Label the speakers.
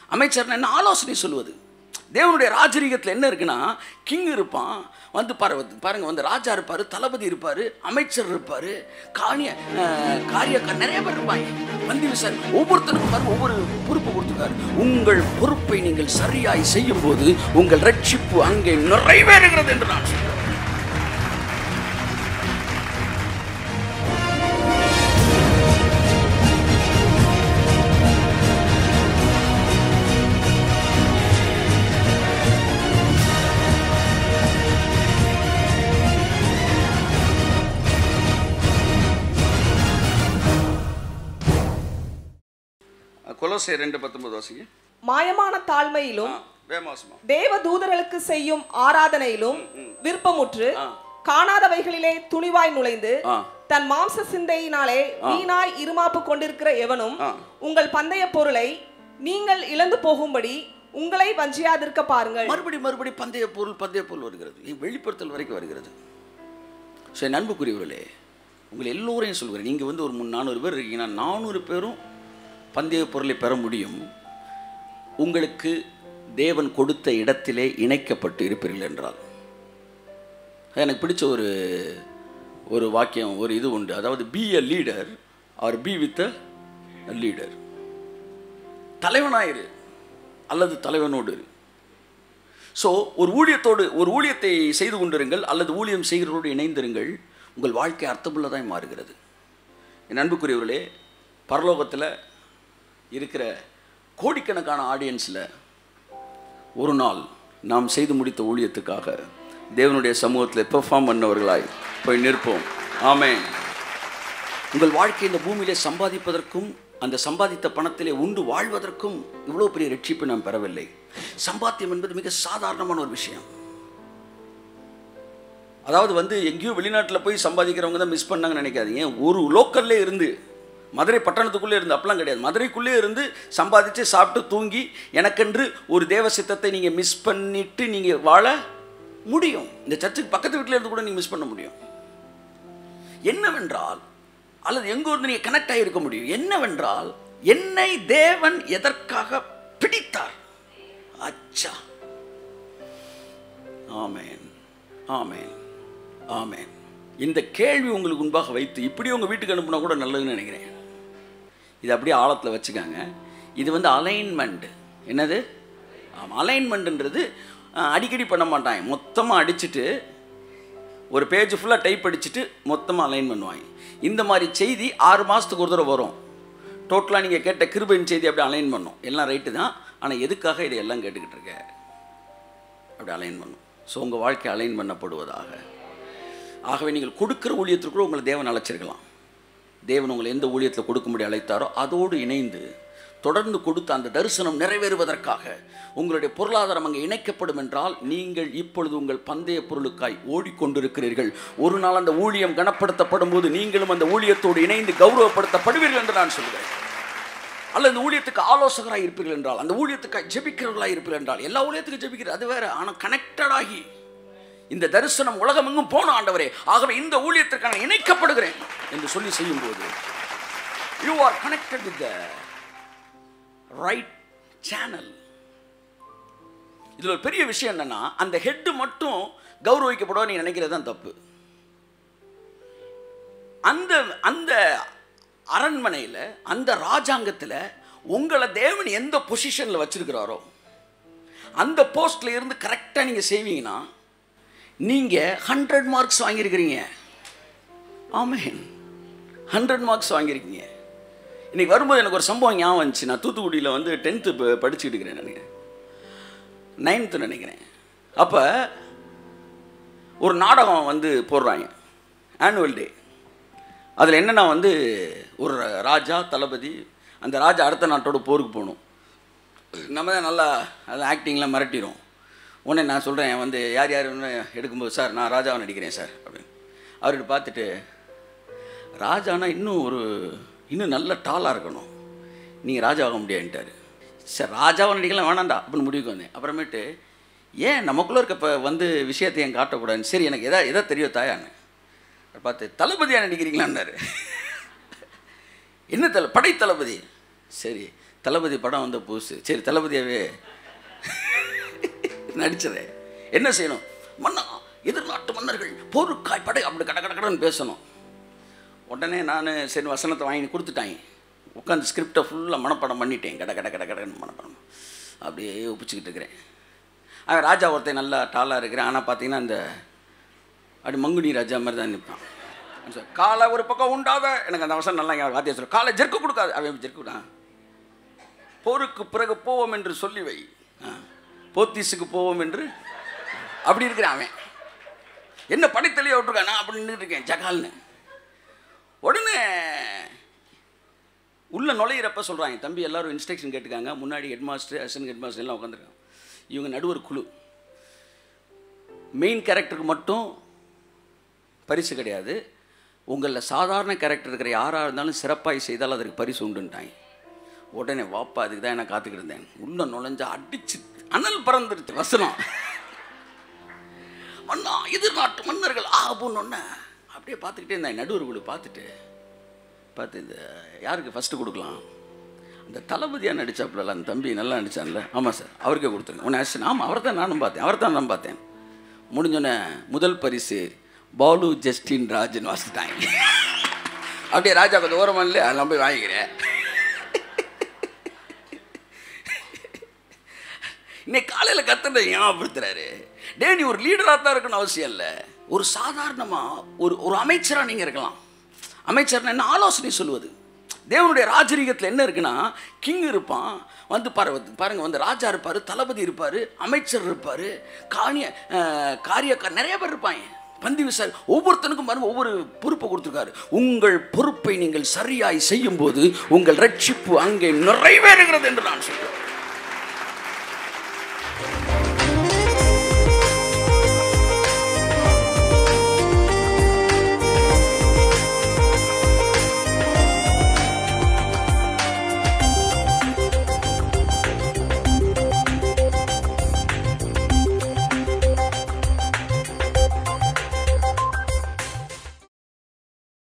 Speaker 1: அமைச்சர்னா என்ன ஆலோசனை சொல்வது தேவனுடைய ராஜரீகத்தில் என்ன இருக்குன்னா கிங் இருப்பான் வந்து பாரு பாருங்க வந்து ராஜா இருப்பார் தளபதி இருப்பார் அமைச்சர் இருப்பார் காணிய அஹ், காரியக்கார் நிறைய பேர் இருப்பாங்க வந்து விசாரி ஒவ்வொருத்தருக்கும் பாருங்க ஒவ்வொரு பொறுப்பு கொடுத்துருக்காரு உங்கள் பொறுப்பை நீங்கள் சரியாய் செய்யும் போது உங்கள் ரட்சிப்பு அங்கே நிறைவேறுகிறது என்று நான் சொல்றேன் கொலோசை ரெண்டு பத்தொன்பது வாசிங்க
Speaker 2: மாயமான தாழ்மையிலும்
Speaker 1: வேமாசமா
Speaker 2: தேவ தூதர்களுக்கு செய்யும் ஆராதனையிலும் விருப்பமுற்று காணாதவைகளிலே துணிவாய் நுழைந்து
Speaker 1: ஆ.
Speaker 2: தன் மாம்ச சிந்தையினாலே வீணாய் இருமாப்பு கொண்டிருக்கிற எவனும்
Speaker 1: ஆ.
Speaker 2: உங்கள் பந்தய பொருளை நீங்கள் இழந்து போகும்படி உங்களை வஞ்சியாதிருக்க பாருங்கள்
Speaker 1: மறுபடி மறுபடி பந்தய பொருள் பந்தய பொருள் வருகிறது இது வெளிப்படுத்தல் வரைக்கும் வருகிறது சரி நண்புக்குரியவர்களே உங்களை எல்லோரையும் சொல்கிறேன் நீங்கள் வந்து ஒரு முன் நானூறு பேர் இருக்கீங்கன்னா நானூறு பேரும் பந்தய பொருளை பெற முடியும் உங்களுக்கு தேவன் கொடுத்த இடத்திலே இணைக்கப்பட்டு இருப்பீர்கள் என்றால் அது எனக்கு பிடிச்ச ஒரு ஒரு வாக்கியம் ஒரு இது உண்டு அதாவது be a leader or be with a leader தலைவனாயிரு அல்லது தலைவனோடு இரு ஸோ ஒரு ஊழியத்தோடு ஒரு ஊழியத்தை செய்து கொண்டிருங்கள் அல்லது ஊழியம் செய்கிறவரோடு இணைந்திருங்கள் உங்கள் வாழ்க்கை அர்த்தமுள்ளதாய் மாறுகிறது என் அன்புக்குரியவர்களே பரலோகத்தில் இருக்கிற கோடிக்கணக்கான ஆடியன்ஸில் ஒரு நாள் நாம் செய்து முடித்த ஊழியத்துக்காக தேவனுடைய சமூகத்தில் பெர்ஃபார்ம் பண்ணவர்களாய் போய் நிற்போம் ஆமென் உங்கள் வாழ்க்கை இந்த பூமியிலே சம்பாதிப்பதற்கும் அந்த சம்பாதித்த பணத்திலே உண்டு வாழ்வதற்கும் இவ்வளோ பெரிய ரட்சிப்பு நாம் பெறவில்லை சம்பாத்தியம் என்பது மிக சாதாரணமான ஒரு விஷயம் அதாவது வந்து எங்கேயோ வெளிநாட்டில் போய் சம்பாதிக்கிறவங்க தான் மிஸ் பண்ணாங்கன்னு நினைக்காதீங்க ஒரு லோக்கல்லே இருந்து மதுரை பட்டணத்துக்குள்ளே இருந்து அப்பெல்லாம் கிடையாது மதுரைக்குள்ளே இருந்து சம்பாதிச்சு சாப்பிட்டு தூங்கி எனக்கென்று ஒரு தேவ சித்தத்தை நீங்கள் மிஸ் பண்ணிட்டு நீங்கள் வாழ முடியும் இந்த சர்ச்சுக்கு பக்கத்து வீட்டில் இருந்து கூட நீங்கள் மிஸ் பண்ண முடியும் என்னவென்றால் அல்லது எங்கோ இருந்து நீங்கள் கனெக்ட் ஆகியிருக்க முடியும் என்னவென்றால் என்னை தேவன் எதற்காக பிடித்தார் அச்சா ஆமேன் ஆமேன் ஆமேன் இந்த கேள்வி உங்களுக்கு முன்பாக வைத்து இப்படி உங்கள் வீட்டுக்கு அனுப்புனா கூட நல்லதுன்னு நினைக்கிறேன் இது அப்படியே ஆழத்தில் வச்சுக்காங்க இது வந்து அலைன்மெண்ட் என்னது ஆமாம் அலைன்மெண்ட்ன்றது அடிக்கடி பண்ண மாட்டாங்க மொத்தமாக அடிச்சுட்டு ஒரு பேஜ் ஃபுல்லாக டைப் அடிச்சுட்டு மொத்தமாக அலைன் பண்ணுவாங்க இந்த மாதிரி செய்தி ஆறு மாதத்துக்கு ஒரு தடவை வரும் டோட்டலாக நீங்கள் கேட்ட கிருபையின் செய்தி அப்படியே அலைன் பண்ணும் எல்லாம் ரைட்டு தான் ஆனால் எதுக்காக இதை எல்லாம் கேட்டுக்கிட்டு இருக்க அப்படி அலைன் பண்ணும் ஸோ உங்கள் வாழ்க்கை அலைன் பண்ணப்படுவதாக ஆகவே நீங்கள் கொடுக்குற ஊழியத்திற்குள்ள உங்களை தேவன் அழைச்சிருக்கலாம் தேவன் உங்களை எந்த ஊழியத்தில் கொடுக்கும்படி அழைத்தாரோ அதோடு இணைந்து தொடர்ந்து கொடுத்த அந்த தரிசனம் நிறைவேறுவதற்காக உங்களுடைய பொருளாதாரம் அங்கே இணைக்கப்படும் என்றால் நீங்கள் இப்பொழுது உங்கள் பந்தய பொருளுக்காய் ஓடிக்கொண்டிருக்கிறீர்கள் ஒரு நாள் அந்த ஊழியம் கனப்படுத்தப்படும் போது நீங்களும் அந்த ஊழியத்தோடு இணைந்து கௌரவப்படுத்தப்படுவீர்கள் என்று நான் சொல்கிறேன் அல்லது இந்த ஊழியத்துக்கு ஆலோசகராக இருப்பீர்கள் என்றால் அந்த ஊழியத்துக்கு ஜெபிக்கிறவர்களாக இருப்பீர்கள் என்றால் எல்லா ஊழியத்துக்கும் ஜெபிக்கிறது அது வேற ஆனால் கனெக்டட் ஆகி இந்த தரிசனம் உலகம் எங்கும் போன ஆண்டவரே ஆகவே இந்த ஊழியத்திற்கு நான் இணைக்கப்படுகிறேன் என்று சொல்லி செய்யும்போது you are connected with the right channel இதில் ஒரு பெரிய விஷயம் என்னன்னா அந்த ஹெட்டு மட்டும் கௌரவிக்கப்பட நீ நினைக்கிறது தான் தப்பு அந்த அந்த அரண்மனையில் அந்த ராஜாங்கத்தில் உங்களை தேவன் எந்த பொசிஷனில் வச்சிருக்கிறாரோ அந்த போஸ்ட்ல இருந்து கரெக்டாக நீங்கள் செய்வீங்கன்னா நீங்கள் ஹண்ட்ரட் மார்க்ஸ் வாங்கியிருக்கிறீங்க ஆமேன் ஹண்ட்ரட் மார்க்ஸ் வாங்கியிருக்கீங்க இன்னைக்கு வரும்போது எனக்கு ஒரு சம்பவம் ஞாபகம் வந்துச்சு நான் தூத்துக்குடியில் வந்து டென்த்து படிச்சுட்டு இருக்கிறேன் நினைக்கிறேன் நைன்த்து நினைக்கிறேன் அப்போ ஒரு நாடகம் வந்து போடுறாங்க ஆனுவல் டே அதில் என்னென்னா வந்து ஒரு ராஜா தளபதி அந்த ராஜா அடுத்த நாட்டோட போருக்கு போகணும் நம்ம தான் நல்லா அது ஆக்டிங்லாம் மிரட்டிடும் உடனே நான் சொல்கிறேன் வந்து யார் யார் எடுக்கும்போது சார் நான் ராஜாவை நடிக்கிறேன் சார் அப்படின்னு அவர்கிட்ட பார்த்துட்டு ராஜானா இன்னும் ஒரு இன்னும் நல்ல டாலாக இருக்கணும் நீங்கள் ராஜா ஆக முடியாதுன்ட்டார் சார் ராஜாவை நடிக்கலாம் வேணாண்டா அப்படின்னு முடிவுக்கு வந்தேன் அப்புறமேட்டு ஏன் நமக்குள்ளே இருக்க இப்போ வந்து விஷயத்தை ஏன் காட்டக்கூடாதுன்னு சரி எனக்கு எதா எதா தெரியும் தாயான்னு பார்த்து தளபதியாக நடிக்கிறீங்களான்னாரு என்ன தலை படை தளபதி சரி தளபதி படம் வந்த புதுசு சரி தளபதியாவே நடிச்சதே என்ன செய்யணும் மன்னா எதிர்நாட்டு மன்னர்கள் போருக்காய் படை அப்படி கட கட கடன்னு பேசணும் உடனே நான் சரி வசனத்தை வாங்கி கொடுத்துட்டாங்க உட்காந்து ஸ்கிரிப்டை ஃபுல்லாக மனப்பாடம் பண்ணிட்டேன் கட கட கட கடன்னு மனப்பாடம் அப்படியே ஒப்பிச்சுக்கிட்டு இருக்கிறேன் அவன் ராஜா ஒருத்தன் நல்லா டாலாக இருக்கிறேன் ஆனால் பார்த்தீங்கன்னா அந்த அப்படி மங்குனி ராஜா மாதிரி தான் நிற்பான் அவன் சொல்லுவான், காலை ஒரு பக்கம் உண்டாத எனக்கு அந்த அவசரம் நல்லா என் வாத்தியம் சொல்ல காலை ஜெர்க்கு கொடுக்காது அவன் ஜெர்க்கு விடான் போருக்கு பிறகு போவோம் என்று சொல்லி வை ஆ. போத்தீஸுக்கு போவோம் என்று அப்படி இருக்கிறான் அவன் என்ன படித்தலையே விட்டுருக்கான் நான் அப்படி நின்றுட்டு இருக்கேன் ஜகால்னு உடனே உள்ள நுழையிறப்ப சொல்கிறாங்க தம்பி எல்லாரும் இன்ஸ்ட்ரக்ஷன் கேட்டுக்காங்க முன்னாடி head master assistant head master எல்லாம் உட்காந்துருக்காங்க இவங்க நடுவர் குழு மெயின் கேரக்டருக்கு மட்டும் பரிசு கிடையாது உங்களில் சாதாரண கேரக்டர் இருக்கிற யாராக இருந்தாலும் சிறப்பாய் செய்தால் அதற்கு பரிசு உண்டுன்ட்டாங்க உடனே வாப்பா அதுக்கு தான் நான் காத்துக்கிட்டு இருந்தேன் உள்ள நுழைஞ்சா அடிச்சு அனல் பறந்துருச்சு வசனம் மன்னா எதிர்நாட்டு மன்னர்கள் ஆகும்னு அப்படியே பார்த்துக்கிட்டே இருந்தேன் நடுவர் குழு பார்த்துட்டு பார்த்து இந்த யாருக்கு ஃபஸ்ட்டு கொடுக்கலாம் அந்த தளபதியாக நடிச்சாப்புல அந்த தம்பி நல்லா நடிச்சான்ல ஆமாம் சார் அவருக்கே கொடுத்துருங்க உன்னை அசிஸ்டன் ஆமாம் அவர் தான் நானும் பார்த்தேன் அவர் தான் நான் பார்த்தேன் முடிஞ்சோடனே முதல் பரிசு பாலு ஜஸ்டின் ராஜன் வாசிட்டாங்க அப்படியே ராஜா கொஞ்சம் ஓரமாக இல்லை அதெல்லாம் போய் வாங்கிக்கிறேன் இன்னைக்கு காலையில் கத்துன ஞாபகப்படுத்துறாரு டே நீ ஒரு லீடராக தான் இருக்கணும் அவசியம் இல்லை ஒரு சாதாரணமாக ஒரு ஒரு அமைச்சராக நீங்கள் இருக்கலாம் அமைச்சர்னா என்ன ஆலோசனை சொல்லுவது தேவனுடைய ராஜரீகத்தில் என்ன இருக்குன்னா கிங் இருப்பான் வந்து பாரு பாருங்க வந்து ராஜா இருப்பார் தளபதி இருப்பார் அமைச்சர் இருப்பார் காணிய அஹ், காரியக்கார் நிறைய பேர் இருப்பாங்க பந்தி விசாரி ஒவ்வொருத்தனுக்கும் பாருங்க ஒவ்வொரு பொறுப்பை கொடுத்துருக்காரு உங்கள் பொறுப்பை நீங்கள் சரியாய் செய்யும்போது உங்கள் ரட்சிப்பு அங்கே நிறைவேறுகிறது என்று நான் சொல்கிறேன்